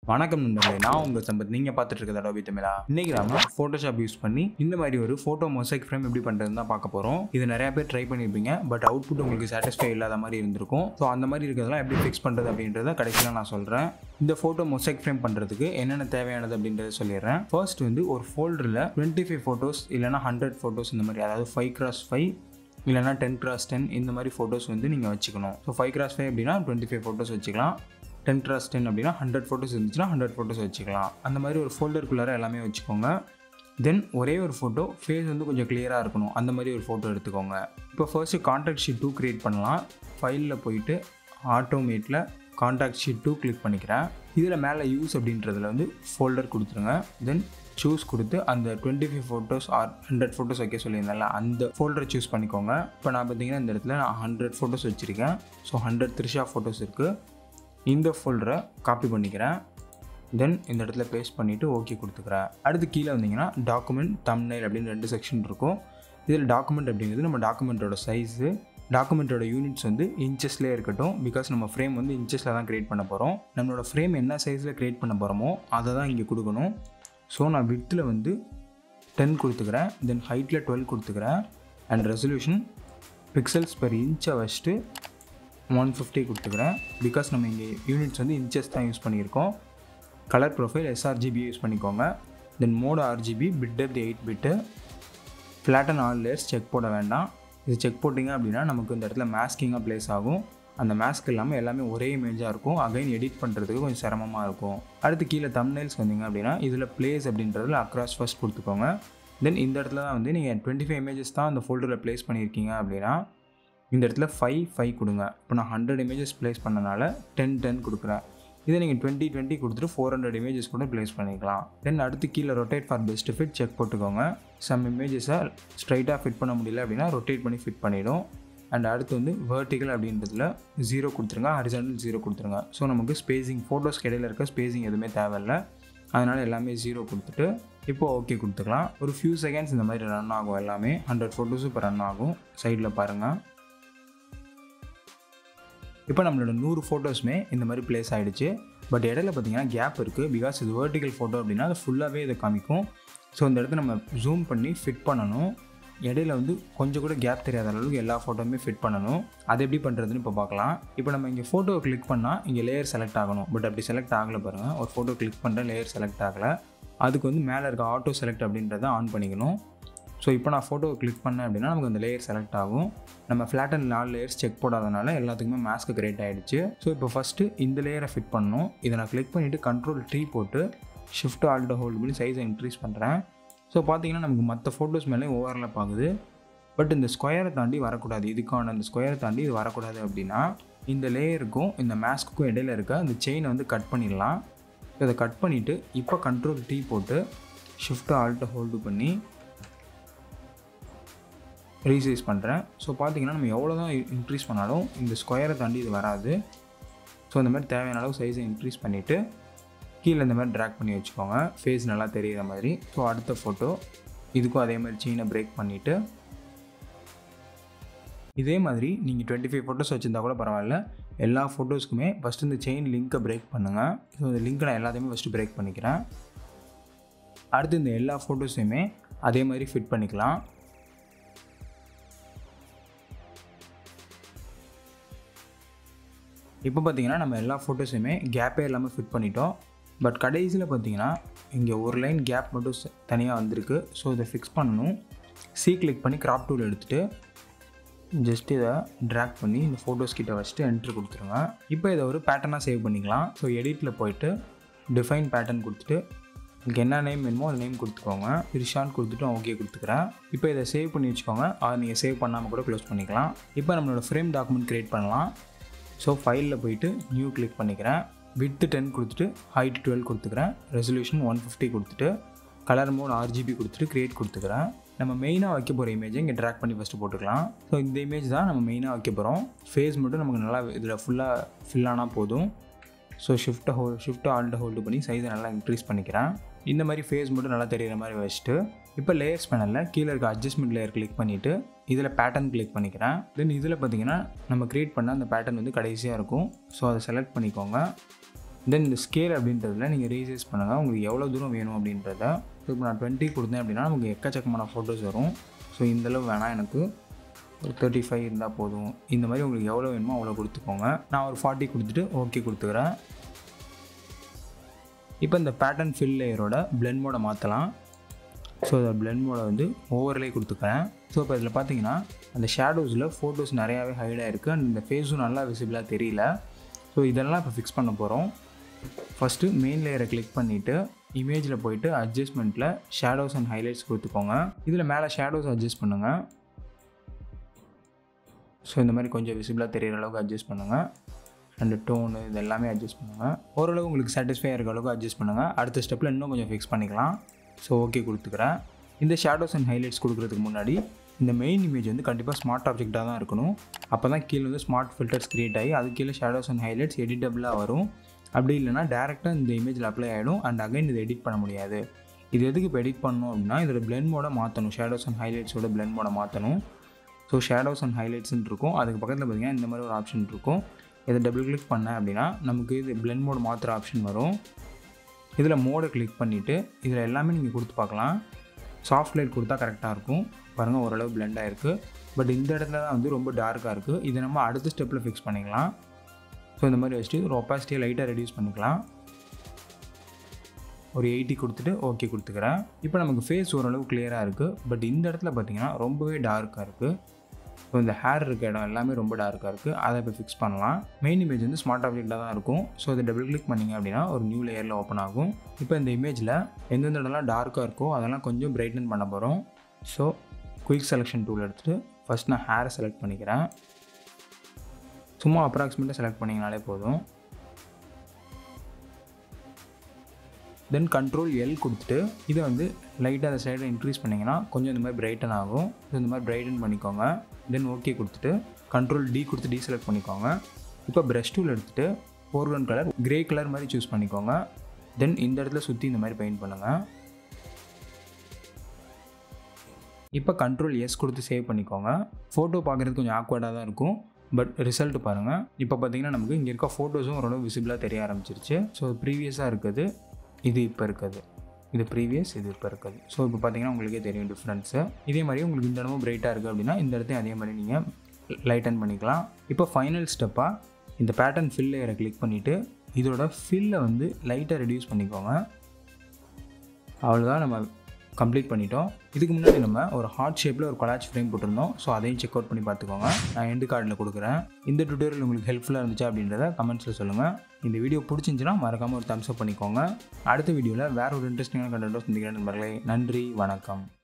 வணக்கம் நண்பர்களே நான் உங்கள் சம்பத் நீங்கள் பார்த்துட்டு இருக்கிறது அடோபி தமிழா இன்னைக்கு நாம ஃபோட்டோஷாப் யூஸ் பண்ணி இந்த மாதிரி ஒரு ஃபோட்டோ மொசைக் ஃப்ரேம் எப்படி பண்ணுறதுன்னு தான் பார்க்க போகிறோம் இது நிறைய பேர் ட்ரை பண்ணியிருப்பீங்க பட் அவுட்புட் உங்களுக்கு சாட்டிஸ்ஃபை இல்லாத மாதிரி இருந்திருக்கும் ஸோ அந்த மாதிரி இருக்கிறதெல்லாம் எப்படி ஃபிக்ஸ் பண்ணுறது அப்படின்றத கடைசியில் நான் சொல்கிறேன் இந்த ஃபோட்டோ மொசைக் ஃப்ரேம் பண்ணுறதுக்கு என்னென்ன தேவையானது அப்படின்றத சொல்லிடுறேன் ஃபர்ஸ்ட் வந்து ஒரு ஃபோல்டரில் டுவெண்ட்டி ஃபைவ் ஃபோட்டோஸ் இல்லைனா ஹண்ட்ரட் ஃபோட்டோஸ் இந்த மாதிரி அதாவது ஃபைவ் கிராஸ் ஃபைவ் இல்லைனா டென் கிராஸ் டென் இந்த மாதிரி ஃபோட்டோஸ் வந்து நீங்கள் வச்சுக்கணும் ஸோ ஃபைவ் கிராஸ் ஃபைவ் அப்படின்னா டுவெண்ட்டி ஃபைவ் ஃபோட்டோஸ் வச்சுக்கலாம் டென் கிராஸ் டென் அப்படின்னா ஹண்ட்ரட் ஃபோட்டோஸ் இருந்துச்சுன்னா ஹண்ட்ரட் ஃபோட்டோஸ் வச்சுக்கலாம் அந்த மாதிரி ஒரு ஃபோல்டருக்குள்ளார எல்லாமே வச்சுக்கோங்க தென் ஒரே ஒரு ஃபோட்டோ ஃபேஸ் வந்து கொஞ்சம் கிளியராக இருக்கணும் அந்த மாதிரி ஒரு ஃபோட்டோ எடுத்துக்கோங்க இப்போ first contact sheet two create பண்ணலாம் ஃபைலில் போயிட்டு ஆட்டோமேட்டில் கான்டாக்ட் ஷீட் டூ கிளிக் பண்ணிக்கிறேன் இதில் மேலே யூஸ் அப்படின்றதுல வந்து ஃபோல்டர் கொடுத்துருங்க தென் சூஸ் கொடுத்து அந்த twenty five photos or hundred photos வைக்க சொல்லியிருந்தேன்ல அந்த ஃபோல்டரை சூஸ் பண்ணிக்கோங்க இப்போ நான் பார்த்தீங்கன்னா இந்த இடத்துல நான் ஹண்ட்ரட் ஃபோட்டோஸ் வச்சுருக்கேன் ஸோ ஹண்ட்ரட் த்ரிஷா ஃபோட்டோஸ் இருக்குது இந்த ஃபோல்டரை காப்பி பண்ணிக்கிறேன் தென் இந்த இடத்துல பேஸ்ட் பண்ணிவிட்டு ஓகே கொடுத்துக்கிறேன் அடுத்து கீழே வந்தீங்கன்னா டாக்குமெண்ட் தம்னைல் அப்படின்னு ரெண்டு செக்ஷன் இருக்கும் இதில் டாக்குமெண்ட் அப்படிங்கிறது நம்ம டாக்குமெண்ட்டோட சைஸு டாக்குமெண்ட்டோட யூனிட்ஸ் வந்து இன்ச்சஸ்லேயே இருக்கட்டும் பிகாஸ் நம்ம ஃப்ரேம் வந்து இன்ச்சஸில் தான் க்ரியேட் பண்ண போகிறோம் நம்மளோட ஃப்ரேம் என்ன சைஸில் க்ரியேட் பண்ண போகிறோமோ அதை தான் இங்கே கொடுக்கணும் ஸோ நான் வித்தில் வந்து டென் கொடுத்துக்கிறேன் தென் ஹைட்டில் டுவெல் கொடுத்துக்கிறேன் அண்ட் ரெசல்யூஷன் பிக்சல்ஸ் பெர் இன்ச்சை வச்சுட்டு ஒன் ஃபிஃப்டி கொடுத்துக்கிறேன் பிகாஸ் நம்ம இங்கே யூனிட்ஸ் வந்து இன்ச்சஸ் தான் யூஸ் பண்ணியிருக்கோம் கலர் ப்ரொஃபைல் எஸ்ஆர்ஜிபி யூஸ் பண்ணிக்கோங்க then mode RGB bit depth eight bit flatten all layers check போட வேண்டாம் இது செக் போட்டிங்க அப்படின்னா நமக்கு இந்த இடத்துல மேஸ்கிங்காக ப்ளேஸ் ஆகும் அந்த மேஸ்க் இல்லாமல் எல்லாமே ஒரே இமேஜாக இருக்கும் அகைன் எடிட் பண்ணுறதுக்கு கொஞ்சம் சிரமமாக இருக்கும் அடுத்து கீழே தம்னைல்ஸ் வந்தீங்க அப்படின்னா இதில் ப்ளேஸ் அப்படின்றதுல அக்ராஸ் ஃபர்ஸ்ட் கொடுத்துக்கோங்க தென் இந்த இடத்துல தான் வந்து நீங்கள் டுவெண்ட்டி ஃபைவ் இமேஜஸ் தான் அந்த ஃபோல்டரில் ப்ளேஸ் பண்ணியிருக்கீங்க அப்படின்னா இந்த இடத்துல ஃபைவ் ஃபைவ் கொடுங்க இப்போ நான் ஹண்ட்ரட் இமேஜஸ் ப்ளேஸ் பண்ணனால டென் டென் கொடுக்குறேன் இதை நீங்கள் டுவெண்ட்டி டுவெண்ட்டி கொடுத்துட்டு ஃபோர் ஹண்ட்ரட் இமேஜஸ் கூட ப்ளேஸ் பண்ணிக்கலாம் தென் அடுத்து கீழே rotate for best fit check போட்டுக்கோங்க சம் இமேஜஸை ஸ்ட்ரைட்டாக ஃபிட் பண்ண முடியல அப்படின்னா ரொட்டேட் பண்ணி ஃபிட் பண்ணிடும் அண்ட் அடுத்து வந்து வேர்ட்டிக்கல் அப்படின்றதுல ஜீரோ கொடுத்துருங்க ஹரிசாண்டல் ஜீரோ கொடுத்துருங்க ஸோ நமக்கு ஸ்பேசிங் ஃபோட்டோஸ் இடையில இருக்க ஸ்பேசிங் எதுவுமே தேவையில்லை அதனால் எல்லாமே ஜீரோ கொடுத்துட்டு இப்போ ஓகே கொடுத்துக்கலாம் ஒரு ஃபியூ செகண்ட்ஸ் இந்த மாதிரி ரன் ஆகும் எல்லாமே ஹண்ட்ரட் ஃபோட்டோஸும் இப்போ ரன் ஆகும் சைடில் பாருங்கள் இப்போ நம்மளோட நூறு ஃபோட்டோஸுமே இந்த மாதிரி ப்ளேஸ் ஆகிடுச்சு பட் இடையில பார்த்தீங்கன்னா கேப் இருக்குது பிகாஸ் இது வேர்ட்டிக்கல் ஃபோட்டோ அப்படின்னா அது ஃபுல்லாகவே இதை காமிக்கும் ஸோ இந்த இடத்த நம்ம ஜூம் பண்ணி ஃபிட் பண்ணணும் இடையில வந்து கொஞ்சம் கூட கேப் தெரியாத அளவுக்கு எல்லா ஃபோட்டோவுமே ஃபிட் பண்ணணும் அது எப்படி பண்ணுறதுன்னு இப்போ பார்க்கலாம் இப்போ நம்ம இங்கே ஃபோட்டோவை கிளிக் பண்ணால் இங்கே லேயர் செலக்ட் ஆகணும் பட் அப்படி செலக்ட் ஆகலை பாருங்கள் ஒரு ஃபோட்டோ கிளிக் பண்ணுற லேயர் செலக்ட் ஆகலை அதுக்கு வந்து மேலே இருக்க ஆட்டோ செலக்ட் அப்படின்றத ஆன் பண்ணிக்கணும் ஸோ இப்போ நான் ஃபோட்டோவை கிளிக் பண்ணேன் அப்படின்னா நமக்கு அந்த லேயர் செலக்ட் ஆகும் நம்ம ஃப்ளாட் அண்ட் நாலு லேயர்ஸ் செக் போடாதனால எல்லாத்துக்குமே மாஸ்க்கு கிரியேட் ஆகிடுச்சு ஸோ இப்போ ஃபஸ்ட்டு இந்த லேயரை ஃபிட் பண்ணணும் இதை நான் கிளிக் பண்ணிவிட்டு கண்ட்ரோல் ட்ரீ போட்டு ஷிஃப்ட் ஆல்ட்டோ ஹோல்டு பண்ணி சைஸை இன்க்ரீஸ் பண்ணுறேன் ஸோ பார்த்தீங்கன்னா நமக்கு மற்ற ஃபோட்டோஸ் மேலே ஓவர்லாப் ஆகுது பட் இந்த ஸ்கொயரை தாண்டி வரக்கூடாது இதுக்கான அந்த ஸ்கொயரை தாண்டி இது வரக்கூடாது அப்படின்னா இந்த லேயருக்கும் இந்த மாஸ்க்குக்கும் இடையில இருக்க அந்த செயினை வந்து கட் பண்ணிடலாம் இதை கட் பண்ணிவிட்டு இப்போ கண்ட்ரோல் டீ போட்டு ஷிஃப்ட் ஆல்ட்டை ஹோல்டு பண்ணி ரீசைஸ் பண்ணுறேன் ஸோ பார்த்தீங்கன்னா நம்ம எவ்வளோ தான் இன்க்ரீஸ் பண்ணாலும் இந்த ஸ்கொயரை தாண்டி இது வராது ஸோ இந்த மாதிரி தேவையான அளவு சைஸை இன்க்ரீஸ் பண்ணிவிட்டு கீழே இந்த மாதிரி ட்ராக் பண்ணி வச்சுக்கோங்க ஃபேஸ் நல்லா தெரிகிற மாதிரி ஸோ அடுத்த ஃபோட்டோ இதுக்கும் அதே மாதிரி செயினை பிரேக் பண்ணிவிட்டு இதே மாதிரி நீங்கள் டுவெண்ட்டி ஃபைவ் ஃபோட்டோஸ் வச்சுருந்தா கூட பரவாயில்ல எல்லா ஃபோட்டோஸ்க்குமே ஃபஸ்ட்டு இந்த செயின் லிங்க்கை பிரேக் பண்ணுங்கள் ஸோ இந்த லிங்க்கை நான் எல்லாத்தையுமே ஃபஸ்ட்டு பிரேக் பண்ணிக்கிறேன் அடுத்து இந்த எல்லா ஃபோட்டோஸையுமே அதே மாதிரி ஃபிட் பண்ணிக்கலாம் இப்போ பார்த்தீங்கன்னா நம்ம எல்லா ஃபோட்டோஸுமே கேப்பே இல்லாமல் ஃபிட் பண்ணிட்டோம் பட் கடைசியில் பார்த்தீங்கன்னா இங்கே ஒரு லைன் கேப் மட்டும் தனியாக வந்திருக்கு ஸோ இதை ஃபிக்ஸ் பண்ணணும் சி கிளிக் பண்ணி கிராப் டூல் எடுத்துகிட்டு ஜஸ்ட் இதை ட்ராக் பண்ணி இந்த ஃபோட்டோஸ் கிட்ட வச்சுட்டு என்ட்ரு கொடுத்துருங்க இப்போ இதை ஒரு பேட்டர்னாக சேவ் பண்ணிக்கலாம் ஸோ எடிட்டில் போயிட்டு டிஃபைன் பேட்டர்ன் கொடுத்துட்டு உங்களுக்கு என்ன நேம் வேணுமோ அந்த நேம் கொடுத்துக்கோங்க ரிஷான் கொடுத்துட்டு ஓகே கொடுத்துக்கிறேன் இப்போ இதை சேவ் பண்ணி வச்சுக்கோங்க அதை நீங்கள் சேவ் பண்ணாமல் கூட க்ளோஸ் பண்ணிக்கலாம் இப்போ நம்மளோட ஃப்ரேம் டாக்குமெண்ட் க்ரியேட் பண்ணலாம் ஸோ ஃபைலில் போயிட்டு நியூ கிளிக் பண்ணிக்கிறேன் வித்து டென் கொடுத்துட்டு ஹைட் டுவெல் கொடுத்துக்கிறேன் ரெசல்யூஷன் ஒன் ஃபிஃப்டி கொடுத்துட்டு கலர் மோட் ஆர்ஜிபி கொடுத்துட்டு க்ரியேட் கொடுத்துக்கிறேன் நம்ம மெயினாக வைக்க போகிற இமேஜை இங்கே ட்ராக் பண்ணி ஃபஸ்ட்டு போட்டுக்கலாம் ஸோ இந்த இமேஜ் தான் நம்ம மெயினாக வைக்க போகிறோம் ஃபேஸ் மட்டும் நமக்கு நல்லா இதில் ஃபுல்லாக ஃபில் ஆனால் போதும் ஸோ ஷிஃப்ட்டை ஹோல் ஷிஃப்ட்டை ஆல்ட்டை ஹோல்டு பண்ணி சைஸை நல்லா இன்க்ரீஸ் பண்ணிக்கிறேன் இந்த மாதிரி ஃபேஸ் மட்டும் நல்லா தெரிகிற மாதிரி வச்சுட்டு இப்போ லேயர்ஸ் பேனலில் கீழே இருக்க அட்ஜஸ்ட்மெண்ட் லேயர் கிளிக் பண்ணிவிட்டு இதில் பேட்டர்ன் கிளிக் பண்ணிக்கிறேன் தென் இதில் பார்த்தீங்கன்னா நம்ம க்ரியேட் பண்ண அந்த பேட்டர்ன் வந்து கடைசியாக இருக்கும் ஸோ அதை செலக்ட் பண்ணிக்கோங்க தென் இந்த ஸ்கேல் அப்படின்றதுல நீங்கள் ரீசைஸ் பண்ணுங்கள் உங்களுக்கு எவ்வளோ தூரம் வேணும் அப்படின்றத ஸோ இப்போ நான் டுவெண்ட்டி கொடுத்தேன் அப்படின்னா நமக்கு எக்கச்சக்கமான ஃபோட்டோஸ் வரும் ஸோ இந்தளவு வேணாம் எனக்கு ஒரு தேர்ட்டி ஃபைவ் இருந்தால் போதும் இந்த மாதிரி உங்களுக்கு எவ்வளோ வேணுமோ அவ்வளோ கொடுத்துக்கோங்க நான் ஒரு ஃபார்ட்டி கொடுத்துட்டு ஓகே கொடுத்துக்கிறேன் இப்போ இந்த பேட்டர்ன் ஃபில் லேயரோட பிளெண்ட் மோடை மாற்றலாம் ஸோ அந்த பிளெண்ட் மோடை வந்து ஓவர்லே கொடுத்துக்கிறேன் ஸோ இப்போ இதில் பார்த்தீங்கன்னா அந்த ஷேடோஸில் ஃபோட்டோஸ் நிறையாவே ஹைடாக இருக்குது அண்ட் இந்த ஃபேஸும் நல்லா விசிபிளாக தெரியல ஸோ இதெல்லாம் இப்போ ஃபிக்ஸ் பண்ண போகிறோம் ஃபஸ்ட்டு மெயின் லேயரை கிளிக் பண்ணிவிட்டு இமேஜில் போயிட்டு அட்ஜஸ்ட்மெண்ட்டில் ஷேடோஸ் அண்ட் ஹைலைட்ஸ் கொடுத்துக்கோங்க இதில் மேலே ஷேடோஸ் அட்ஜஸ்ட் பண்ணுங்கள் ஸோ இந்த மாதிரி கொஞ்சம் விசிபிளாக தெரிகிற அளவுக்கு அட்ஜஸ்ட் பண்ணுங்கள் அண்டு டோனு இது எல்லாமே அட்ஜஸ்ட் பண்ணுங்கள் ஓரளவு உங்களுக்கு சாட்டிஸ்ஃபை இருக்க அளவுக்கு அட்ஜஸ்ட் பண்ணுங்கள் அடுத்த ஸ்டெப்பில் இன்னும் கொஞ்சம் ஃபிக்ஸ் பண்ணிக்கலாம் ஸோ ஓகே கொடுத்துக்கிறேன் இந்த ஷேடோஸ் அண்ட் ஹைலைட்ஸ் கொடுக்குறதுக்கு முன்னாடி இந்த மெயின் இமேஜ் வந்து கண்டிப்பாக ஸ்மார்ட் ஆப்ஜெக்டாக தான் இருக்கணும் அப்போ தான் கீழே வந்து ஸ்மார்ட் ஃபில்டர்ஸ் க்ரியேட் ஆகி அது கீழே ஷேடோஸ் அண்ட் ஹைலைட்ஸ் எடிட்டபிளாக வரும் அப்படி இல்லைனா டேரெக்டாக இந்த இமேஜில் அப்ளை ஆகிடும் அண்ட் அகைன் இதை எடிட் பண்ண முடியாது இது எதுக்கு இப்போ எடிட் பண்ணணும் அப்படின்னா இதோட பிளெண்ட் மோட மாற்றணும் ஷேடோஸ் அண்ட் ஹைலைட்ஸோட பிளெண்ட் மோட மாற்றணும் ஸோ ஷேடோஸ் அண்ட் ஹைலைட்ஸ்னு இருக்கும் அதுக்கு பக்கத்தில் பார்த்தீங்கன்னா இந்த மாதிரி ஒரு ஆப்ஷன் இருக்கும் இதை டபுள் கிளிக் பண்ணேன் அப்படின்னா நமக்கு இது பிளெண்ட் மோட் மாற்றுற ஆப்ஷன் வரும் இதில் மோடை கிளிக் பண்ணிவிட்டு இதில் எல்லாமே நீங்கள் கொடுத்து பார்க்கலாம் சாஃப்ட் லைட் கொடுத்தா கரெக்டாக இருக்கும் பாருங்கள் ஓரளவு பிளெண்ட் ஆகிருக்கு பட் இந்த இடத்துல தான் வந்து ரொம்ப டார்க்காக இருக்குது இதை நம்ம அடுத்த ஸ்டெப்பில் ஃபிக்ஸ் பண்ணிக்கலாம் ஸோ இந்த மாதிரி வச்சுட்டு ஒரு ஒப்பாசிட்டியை லைட்டாக ரெடியூஸ் பண்ணிக்கலாம் ஒரு எயிட்டி கொடுத்துட்டு ஓகே கொடுத்துக்கிறேன் இப்போ நமக்கு ஃபேஸ் ஓரளவு கிளியராக இருக்குது பட் இந்த இடத்துல பார்த்தீங்கன்னா ரொம்பவே டார்க்காக இருக்குது ஸோ இந்த ஹேர் இருக்க இடம் எல்லாமே ரொம்ப டார்க்காக இருக்குது அதை இப்போ ஃபிக்ஸ் பண்ணலாம் மெயின் இமேஜ் வந்து ஸ்மார்ட் ஆப்ஜெக்டாக தான் இருக்கும் ஸோ அதை டபுள் கிளிக் பண்ணிங்க அப்படின்னா ஒரு நியூ லேயரில் ஓப்பன் ஆகும் இப்போ இந்த இமேஜில் எந்தெந்த இடம்லாம் டார்க்காக இருக்கோ அதெல்லாம் கொஞ்சம் பிரைட்டன் பண்ண போகிறோம் ஸோ குயிக் செலெக்ஷன் டூல் எடுத்துகிட்டு ஃபஸ்ட் நான் ஹேரை செலக்ட் பண்ணிக்கிறேன் சும்மா அப்ராக்சிமேட்டாக செலக்ட் பண்ணிங்கனாலே போதும் தென் கண்ட்ரோல் எல் கொடுத்துட்டு இதை வந்து லைட்டாக அந்த சைடில் இன்க்ரீஸ் பண்ணிங்கன்னா கொஞ்சம் இந்த மாதிரி பிரைட்டன் ஆகும் ஸோ இந்த மாதிரி பிரைட்டன் பண்ணிக்கோங்க தென் ஓகே கொடுத்துட்டு கண்ட்ரோல் டி கொடுத்து டி செலக்ட் பண்ணிக்கோங்க இப்போ ப்ரஷ் டூல் எடுத்துகிட்டு ஃபோர்கன் கலர் கிரே கலர் மாதிரி சூஸ் பண்ணிக்கோங்க தென் இந்த இடத்துல சுற்றி இந்த மாதிரி பெயிண்ட் பண்ணுங்கள் இப்போ கண்ட்ரோல் எஸ் கொடுத்து சேவ் பண்ணிக்கோங்க ஃபோட்டோ பார்க்குறது கொஞ்சம் ஆக்வர்டாக தான் இருக்கும் பட் ரிசல்ட் பாருங்கள் இப்போ பார்த்தீங்கன்னா நமக்கு இங்கே இருக்க ஃபோட்டோஸும் ஓரளவு விசிபிளாக தெரிய ஆரம்பிச்சிருச்சு ஸோ ப்ரீவியஸாக இருக்குது இது இப்போ இருக்குது இது ப்ரீவியஸ் இது இப்போ இருக்குது ஸோ இப்போ பார்த்தீங்கன்னா உங்களுக்கே தெரியும் டிஃப்ரென்ஸு இதே மாதிரி உங்களுக்கு இந்த இடமும் பிரைட்டாக இருக்குது அப்படின்னா இந்த இடத்தையும் அதே மாதிரி நீங்கள் லைட்டன் பண்ணிக்கலாம் இப்போ ஃபைனல் ஸ்டெப்பாக இந்த பேட்டர்ன் ஃபில் லேயரை கிளிக் பண்ணிவிட்டு இதோட ஃபில்லை வந்து லைட்டாக ரெடியூஸ் பண்ணிக்கோங்க அவ்வளோதான் நம்ம கம்ப்ளீட் பண்ணிட்டோம் இதுக்கு முன்னாடி நம்ம ஒரு ஹார்ட் ஷேப்பில் ஒரு கொலாச் ஃப்ரேம் போட்டிருந்தோம் ஸோ அதையும் செக் அவுட் பண்ணி பார்த்துக்கோங்க நான் எண்டு கார்டில் கொடுக்குறேன் இந்த டுட்டோரியல் உங்களுக்கு ஹெல்ப்ஃபுல்லாக இருந்துச்சா அப்படின்றத கமெண்ட்ஸில் சொல்லுங்கள் இந்த வீடியோ பிடிச்சிருந்துச்சுன்னா மறக்காமல் ஒரு தம்ஸ் அப் பண்ணிக்கோங்க அடுத்த வீடியோவில் வேறு ஒரு இன்ட்ரெஸ்டிங்கான கண்டென்ட்டோ சந்திக்கிறேன் நண்பர்களே நன்றி வணக்கம்